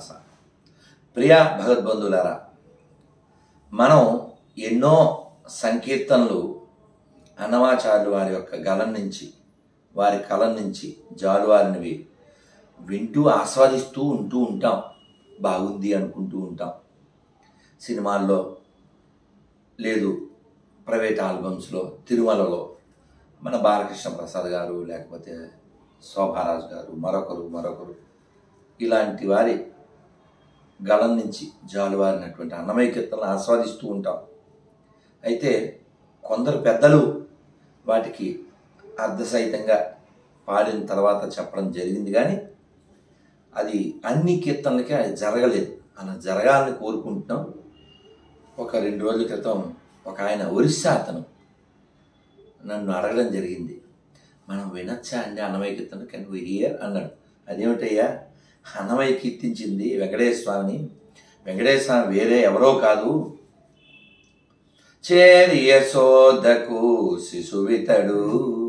శ్రీనివాస ప్రియ భగవద్బంధులారా మనం ఎన్నో సంకీర్తనలు అన్నమాచార్యులు వారి యొక్క గలం నుంచి వారి కలం నుంచి జాలువారినవి వింటూ ఆస్వాదిస్తూ ఉంటూ ఉంటాం బాగుంది అనుకుంటూ ఉంటాం సినిమాల్లో లేదు ప్రైవేట్ ఆల్బమ్స్లో తిరుమలలో మన బాలకృష్ణ ప్రసాద్ గారు లేకపోతే శోభారాజు గారు మరొకరు మరొకరు ఇలాంటి వారి గళం నుంచి జాలువారినటువంటి అన్నమయ కీర్తనలు ఆస్వాదిస్తూ ఉంటాం అయితే కొందరు పెద్దలు వాటికి అర్ధసహితంగా పాడిన తర్వాత చెప్పడం జరిగింది కానీ అది అన్ని కీర్తనలకి అది జరగలేదు అలా జరగాలని కోరుకుంటున్నాం ఒక రెండు రోజుల క్రితం ఒక ఆయన ఒరిస్సా అతను నన్ను అడగడం జరిగింది మనం వినొచ్చా అండి అన్నమయ్య కీర్తన కెన్ వి హియర్ అన్నాడు అదేమిటయ్యా అన్నమయ్య కీర్తించింది వెంకటేశ్వర స్వామిని వెంకటేశ్వర స్వామి వేరే ఎవరో కాదు చేరియ సోదకు శిశువితడు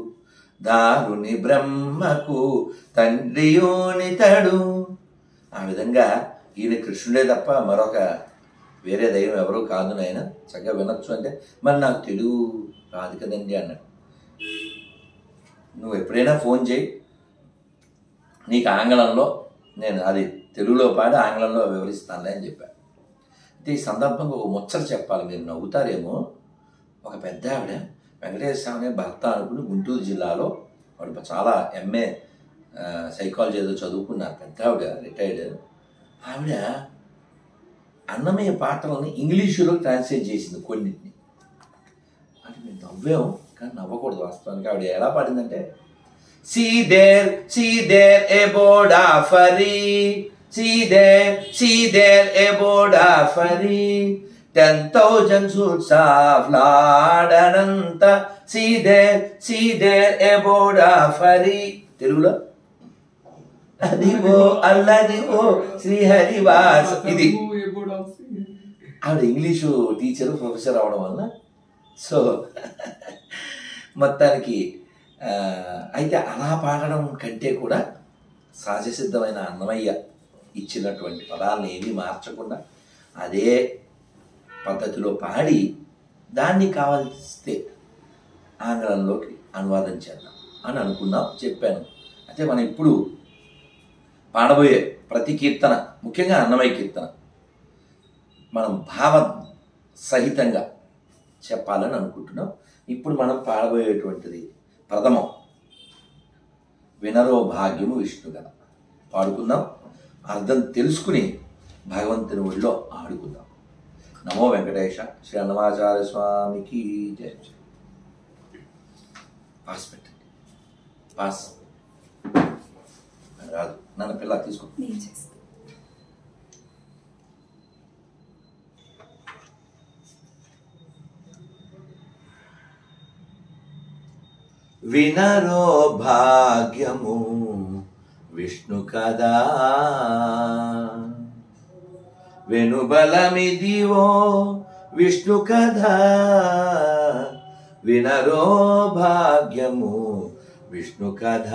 దారుని బ్రహ్మకు తండ్రియోనితడు ఆ విధంగా ఈయన కృష్ణుడే తప్ప మరొక వేరే దైవం ఎవరూ కాదు నాయన చక్కగా వినొచ్చు అంటే మరి నాకు తెలుగు రాదు కదండి అన్నాడు నువ్వు ఎప్పుడైనా ఫోన్ చేయి నీకు ఆంగ్లంలో నేను అది తెలుగులో పాడి ఆంగ్లంలో వివరిస్తానులే అని చెప్పాను అయితే ఈ సందర్భంగా ఒక ముచ్చట చెప్పాలి మీరు నవ్వుతారేమో ఒక పెద్ద ఆవిడ వెంకటేశ్వర స్వామి భర్త అనుకుని గుంటూరు జిల్లాలో వాడు చాలా ఎంఏ సైకాలజీ ఏదో చదువుకున్నారు పెద్ద ఆవిడ రిటైర్డ్ ఆవిడ అన్నమయ్య పాటలని ఇంగ్లీషులో ట్రాన్స్లేట్ చేసింది కొన్నిటిని అంటే మేము నవ్వాం కానీ నవ్వకూడదు వాస్తవానికి ఆవిడ ఎలా పాడిందంటే see there see there a బోర్డా ఫరీ see there see there a బోర్డా ఫరీ టెన్ థౌజండ్ సూట్స్ ఆఫ్ లాడ్ అనంత see there see there a బోర్డా ఫరీ తెలుగులో అదివో అల్లదివో శ్రీహరివాస్ ఇది ఆవిడ ఇంగ్లీషు టీచర్ ప్రొఫెసర్ అవడం వల్ల సో మొత్తానికి ఆ, అయితే అలా పాడడం కంటే కూడా సహజ సిద్ధమైన అన్నమయ్య ఇచ్చినటువంటి పదాలను ఏమీ మార్చకుండా అదే పద్ధతిలో పాడి దాన్ని కావాల్స్తే ఆంగ్లంలోకి అనువాదం చేద్దాం అని అనుకున్నాం చెప్పాను అయితే మనం ఇప్పుడు పాడబోయే ప్రతి కీర్తన ముఖ్యంగా అన్నమయ్య కీర్తన మనం భావ సహితంగా చెప్పాలని అనుకుంటున్నాం ఇప్పుడు మనం పాడబోయేటువంటిది ప్రథమం వినరో భాగ్యము విష్ణుగల పాడుకుందాం అర్థం తెలుసుకుని భగవంతుని ఒళ్ళో ఆడుకుందాం నమో వెంకటేశ శ్రీ అన్నమాచార్య స్వామికి జయ జయ. పాస్ పెట్టండి పాస్ రాదు నన్ను పిల్ల తీసుకో నేను చేస్తాను వినరో భాగ్యము విష్ణు కదా వెనుబలమిదివో విష్ణు కథ వినరో భాగ్యము విష్ణు కథ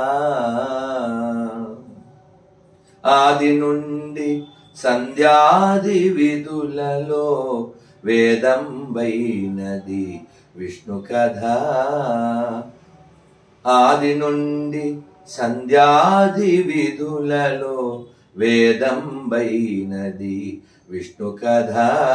ఆది నుండి సంధ్యాది విధులలో వేదం వైనది విష్ణు కథ ఆది నుండి సంధ్యాది విధులలో వేదం వైనది విష్ణు కథ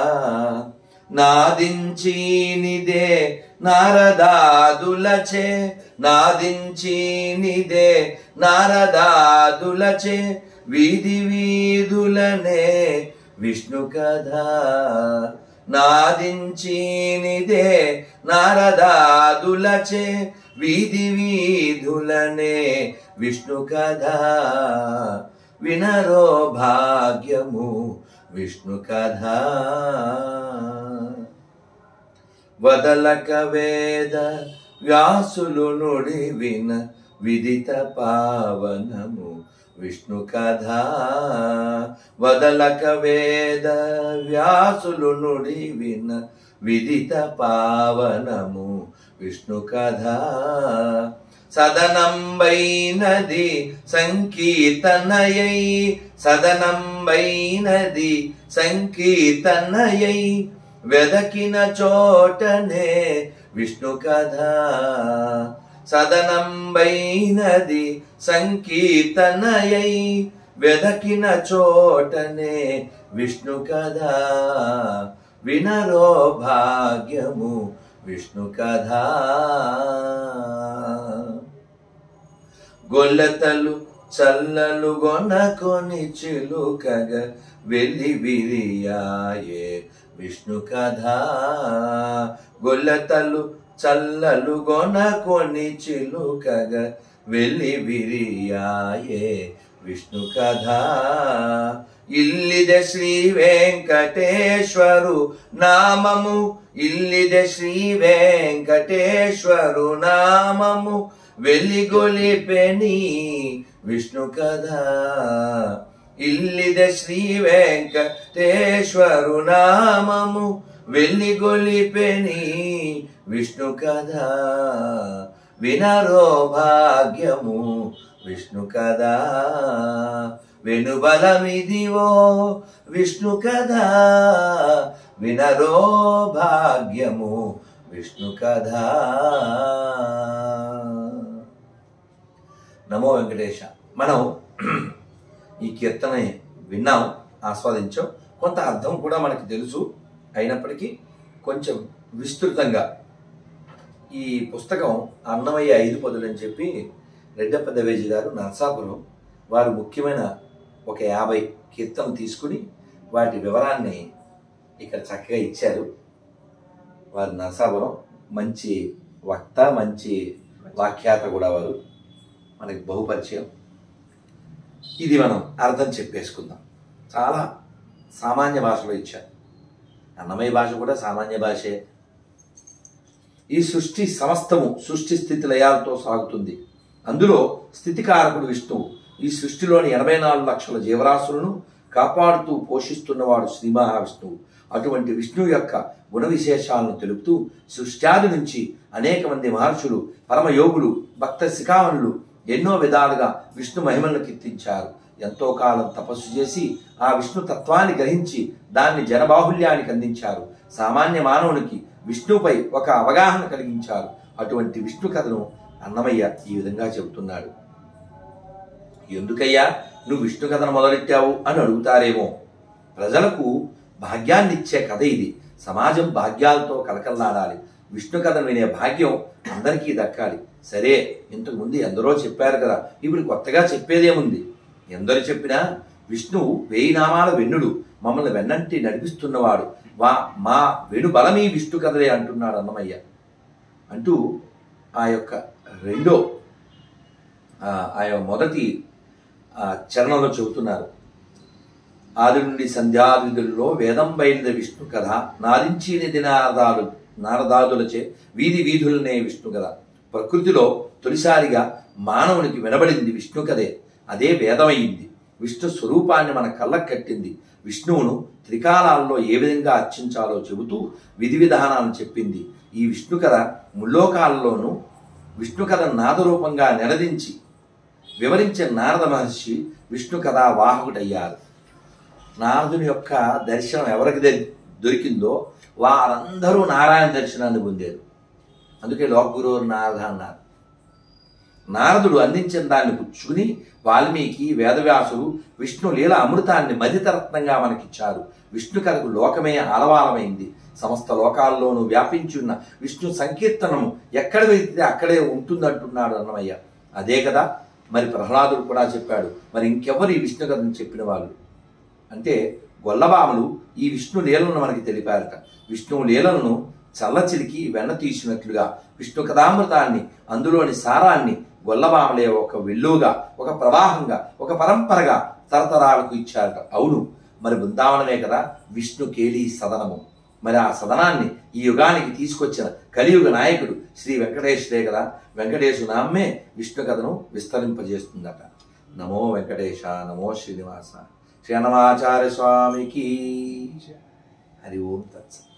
నాదించీనిదే నారదాదులచే నాదించీనిదే నారదాదులచే వీధి వీధులనే విష్ణు కథ నాదించీనిదే నారదాదులచే వీధి వీధులనే విష్ణు కథ వినరో భాగ్యము విష్ణు కథ వదలక వేద వ్యాసులు నుడి విన విదిత పావనము విష్ణు కథ వదలక వేద వ్యాసులు నుడి విన విదిత పావనము విష్ణు కథ సదనం వైనది సంకీర్తనయై సదనం సదనంబైనది సంకీర్తనయై వెదకిన చోటనే విష్ణు కథ సదనంబైనది సంకీర్తనయై వెదకిన చోటనే విష్ణు కథ వినరో భాగ్యము విష్ణు కథ గొల్లతలు చల్లలు గొనకొని చిలుకగ వెళ్ళి విరియాయే విష్ణు కథ గొల్లతలు చల్లలు గొనకొని చిలుకగ వెళ్ళి విరియాయే విష్ణు కథ ఇల్లిದೆ శ్రీ వెంకటేశ్వరు నామము ఇల్లిದೆ శ్రీ వెంకటేశ్వరు నామము వెలిగొలిపెని విష్ణు కథ ఇల్లిದೆ శ్రీ వెంకటేశ్వరు నామము వెలిగొలిపెని విష్ణు కథ వినరో భాగ్యము విష్ణు కథ వెనుబలమిదివో విష్ణు కథ వినరో భాగ్యము విష్ణు కథ నమో వెంకటేశ మనం ఈ కీర్తన విన్నాం ఆస్వాదించాం కొంత అర్థం కూడా మనకి తెలుసు అయినప్పటికీ కొంచెం విస్తృతంగా ఈ పుస్తకం అన్నమయ్య ఐదు పదులు అని చెప్పి రెడ్డప్ప దవేజీ గారు నర్సాపురం వారు ముఖ్యమైన ఒక యాభై కీర్తనలు తీసుకుని వాటి వివరాన్ని ఇక్కడ చక్కగా ఇచ్చారు వారు నరసాపురం మంచి వక్త మంచి వాఖ్యాత కూడా వారు మనకి బహుపరిచయం ఇది మనం అర్థం చెప్పేసుకుందాం చాలా సామాన్య భాషలో ఇచ్చారు అన్నమయ్య భాష కూడా సామాన్య భాషే ఈ సృష్టి సమస్తము సృష్టి స్థితి లయాలతో సాగుతుంది అందులో స్థితికారకుడు విష్ణువు ఈ సృష్టిలోని ఎనభై నాలుగు లక్షల జీవరాశులను కాపాడుతూ పోషిస్తున్నవాడు శ్రీ మహావిష్ణువు అటువంటి విష్ణువు యొక్క గుణ విశేషాలను తెలుపుతూ సృష్ట్యాది నుంచి అనేక మంది మహర్షులు పరమయోగులు భక్త శిఖామణులు ఎన్నో విధాలుగా విష్ణు మహిమలను కీర్తించారు ఎంతో కాలం తపస్సు చేసి ఆ విష్ణు తత్వాన్ని గ్రహించి దాన్ని జనబాహుల్యానికి అందించారు సామాన్య మానవునికి విష్ణుపై ఒక అవగాహన కలిగించారు అటువంటి విష్ణు కథను అన్నమయ్య ఈ విధంగా చెబుతున్నాడు ఎందుకయ్యా నువ్వు విష్ణు కథను మొదలెట్టావు అని అడుగుతారేమో ప్రజలకు భాగ్యాన్ని ఇచ్చే కథ ఇది సమాజం భాగ్యాలతో కలకల్లాడాలి విష్ణు కథను వినే భాగ్యం అందరికీ దక్కాలి సరే ఇంతకు ముందు ఎందరో చెప్పారు కదా ఇప్పుడు కొత్తగా చెప్పేదేముంది ఎందరు చెప్పినా విష్ణువు వేయి నామాల వెన్నుడు మమ్మల్ని వెన్నంటి నడిపిస్తున్నవాడు వా మా వెను బలమీ విష్ణు కథలే అంటున్నాడు అన్నమయ్య అంటూ ఆ యొక్క రెండో ఆ ఆ యొక్క మొదటి ఆ చరణంలో చెబుతున్నారు ఆది నుండి సంధ్యావిధుల్లో వేదం బయలుద విష్ణు కథ నారించినది నారదాలు నారదాదులచే వీధి వీధులనే విష్ణు కథ ప్రకృతిలో తొలిసారిగా మానవునికి వినబడింది విష్ణు కథే అదే వేదమైంది విష్ణు స్వరూపాన్ని మన కళ్ళకు కట్టింది విష్ణువును త్రికాలాల్లో ఏ విధంగా అర్చించాలో చెబుతూ విధి విధానాలను చెప్పింది ఈ విష్ణు కథ ముల్లోకాలలోనూ విష్ణు కథ నాదరూపంగా నిలదించి వివరించిన నారద మహర్షి విష్ణు కథ వాహకుడయ్యారు నారదుని యొక్క దర్శనం ఎవరికి దొరి- దొరికిందో వారందరూ నారాయణ దర్శనాన్ని పొందారు అందుకే లోకగురు నారద అన్నారు నారదుడు అందించిన దాన్ని పుచ్చుకుని వాల్మీకి వేదవ్యాసుడు విష్ణు లీల అమృతాన్ని మదితరత్నంగా మనకిచ్చారు విష్ణు కథకు లోకమే ఆలవాలమైంది సమస్త లోకాల్లోనూ వ్యాపించి ఉన్న విష్ణు సంకీర్తనము ఎక్కడ వెళితే అక్కడే ఉంటుందంటున్నాడు అన్నమయ్య అదే కదా మరి ప్రహ్లాదుడు కూడా చెప్పాడు మరి ఇంకెవరు ఈ విష్ణు కథను చెప్పిన వాళ్ళు అంటే గొల్లబాములు ఈ విష్ణు లీలను మనకి తెలిపారట విష్ణువు లీలలను చల్లచిలికి వెన్న తీసినట్లుగా విష్ణు కథామృతాన్ని అందులోని సారాన్ని గొల్లబామలే ఒక వెల్లుగా ఒక ప్రవాహంగా ఒక పరంపరగా తరతరాలకు ఇచ్చారట అవును మరి బృందావనమే కదా విష్ణు కేళీ సదనము మరి ఆ సదనాన్ని ఈ యుగానికి తీసుకొచ్చిన కలియుగ నాయకుడు శ్రీ వెంకటేశ్వరే కదా వెంకటేశు నామ్మే విష్ణు కథను విస్తరింపజేస్తుందట నమో వెంకటేశ నమో శ్రీనివాస శ్రీ అన్నమాచార్య స్వామికి హరి ఓం తత్సత్